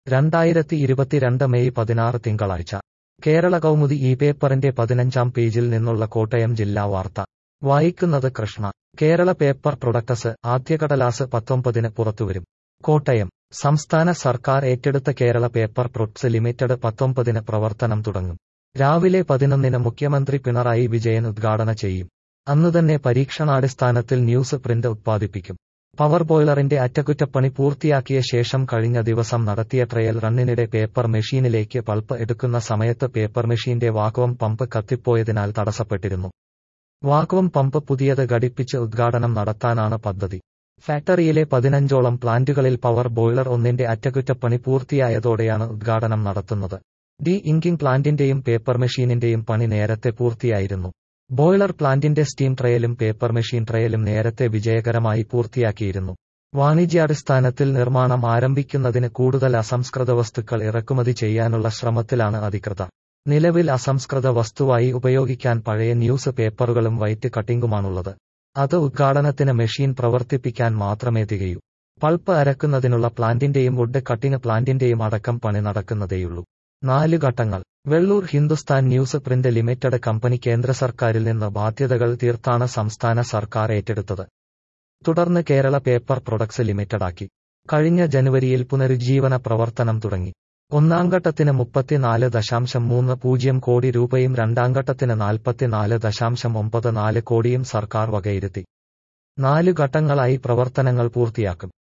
രണ്ടായിരത്തി ഇരുപത്തിരണ്ട് മെയ് പതിനാറ് തിങ്കളാഴ്ച കേരള കൗമുദി ഈ പേപ്പറിന്റെ പതിനഞ്ചാം പേജിൽ നിന്നുള്ള കോട്ടയം ജില്ലാ വാർത്ത വായിക്കുന്നത് കൃഷ്ണ കേരള പേപ്പർ പ്രൊഡക്ടസ് ആദ്യകടലാസ് പത്തൊമ്പതിന് പുറത്തുവരും കോട്ടയം സംസ്ഥാന സർക്കാർ ഏറ്റെടുത്ത കേരള പേപ്പർ പ്രൊഡക്ട്സ് ലിമിറ്റഡ് പത്തൊമ്പതിന് പ്രവർത്തനം തുടങ്ങും രാവിലെ പതിനൊന്നിന് മുഖ്യമന്ത്രി പിണറായി വിജയൻ ഉദ്ഘാടന ചെയ്യും അന്നുതന്നെ പരീക്ഷണാടിസ്ഥാനത്തിൽ ന്യൂസ് പ്രിന്റ് ഉത്പാദിപ്പിക്കും പവർ ബോയിലറിന്റെ അറ്റകുറ്റപ്പണി പൂർത്തിയാക്കിയ ശേഷം കഴിഞ്ഞ ദിവസം നടത്തിയ ട്രയൽ റണ്ണിനിടെ പേപ്പർ മെഷീനിലേക്ക് പൾപ്പ് എടുക്കുന്ന സമയത്ത് പേപ്പർ മെഷീന്റെ വാക്വം പമ്പ് കത്തിപ്പോയതിനാൽ തടസ്സപ്പെട്ടിരുന്നു വാക്വം പമ്പ് പുതിയത് ഘടിപ്പിച്ച് ഉദ്ഘാടനം നടത്താനാണ് പദ്ധതി ഫാക്ടറിയിലെ പതിനഞ്ചോളം പ്ലാന്റുകളിൽ പവർ ബോയിലർ ഒന്നിന്റെ അറ്റകുറ്റപ്പണി പൂർത്തിയായതോടെയാണ് ഉദ്ഘാടനം നടത്തുന്നത് ഡി ഇങ്കിംഗ് പ്ലാന്റിന്റെയും പേപ്പർ മെഷീനിന്റെയും പണി നേരത്തെ പൂർത്തിയായിരുന്നു ബോയിലർ പ്ലാന്റിന്റെ സ്റ്റീം ട്രയലും പേപ്പർ മെഷീൻ ട്രയലും നേരത്തെ വിജയകരമായി പൂർത്തിയാക്കിയിരുന്നു വാണിജ്യാടിസ്ഥാനത്തിൽ നിർമ്മാണം ആരംഭിക്കുന്നതിന് കൂടുതൽ അസംസ്കൃത വസ്തുക്കൾ ഇറക്കുമതി ചെയ്യാനുള്ള ശ്രമത്തിലാണ് അധികൃതർ നിലവിൽ അസംസ്കൃത വസ്തുവായി ഉപയോഗിക്കാൻ പഴയ ന്യൂസ് പേപ്പറുകളും വൈറ്റ് കട്ടിംഗുമാണുള്ളത് അത് ഉദ്ഘാടനത്തിന് മെഷീൻ പ്രവർത്തിപ്പിക്കാൻ മാത്രമേ തികയൂ പൾപ്പ് അരക്കുന്നതിനുള്ള പ്ലാന്റിന്റെയും വുഡ് കട്ടിംഗ് പ്ലാന്റിന്റെയും അടക്കം പണി നടക്കുന്നതേയുള്ളൂ നാല് ഘട്ടങ്ങൾ Vellur Hindustan newsprint limited company കേന്ദ്ര സർക്കാരിൽ നിന്ന് ബാധ്യതകൾ തീർത്താണ് സംസ്ഥാന സർക്കാർ ഏറ്റെടുത്തത് തുടർന്ന് കേരള പേപ്പർ പ്രൊഡക്ട്സ് ലിമിറ്റഡാക്കി കഴിഞ്ഞ ജനുവരിയിൽ പുനരുജ്ജീവന പ്രവർത്തനം തുടങ്ങി ഒന്നാം ഘട്ടത്തിന് മുപ്പത്തിനാല് ദശാംശം മൂന്ന് പൂജ്യം കോടി രൂപയും രണ്ടാം ഘട്ടത്തിന് നാൽപ്പത്തിനാല് ദശാംശം ഒമ്പത് നാല് കോടിയും സർക്കാർ വകയിരുത്തി നാലു ഘട്ടങ്ങളായി പ്രവർത്തനങ്ങൾ പൂർത്തിയാക്കും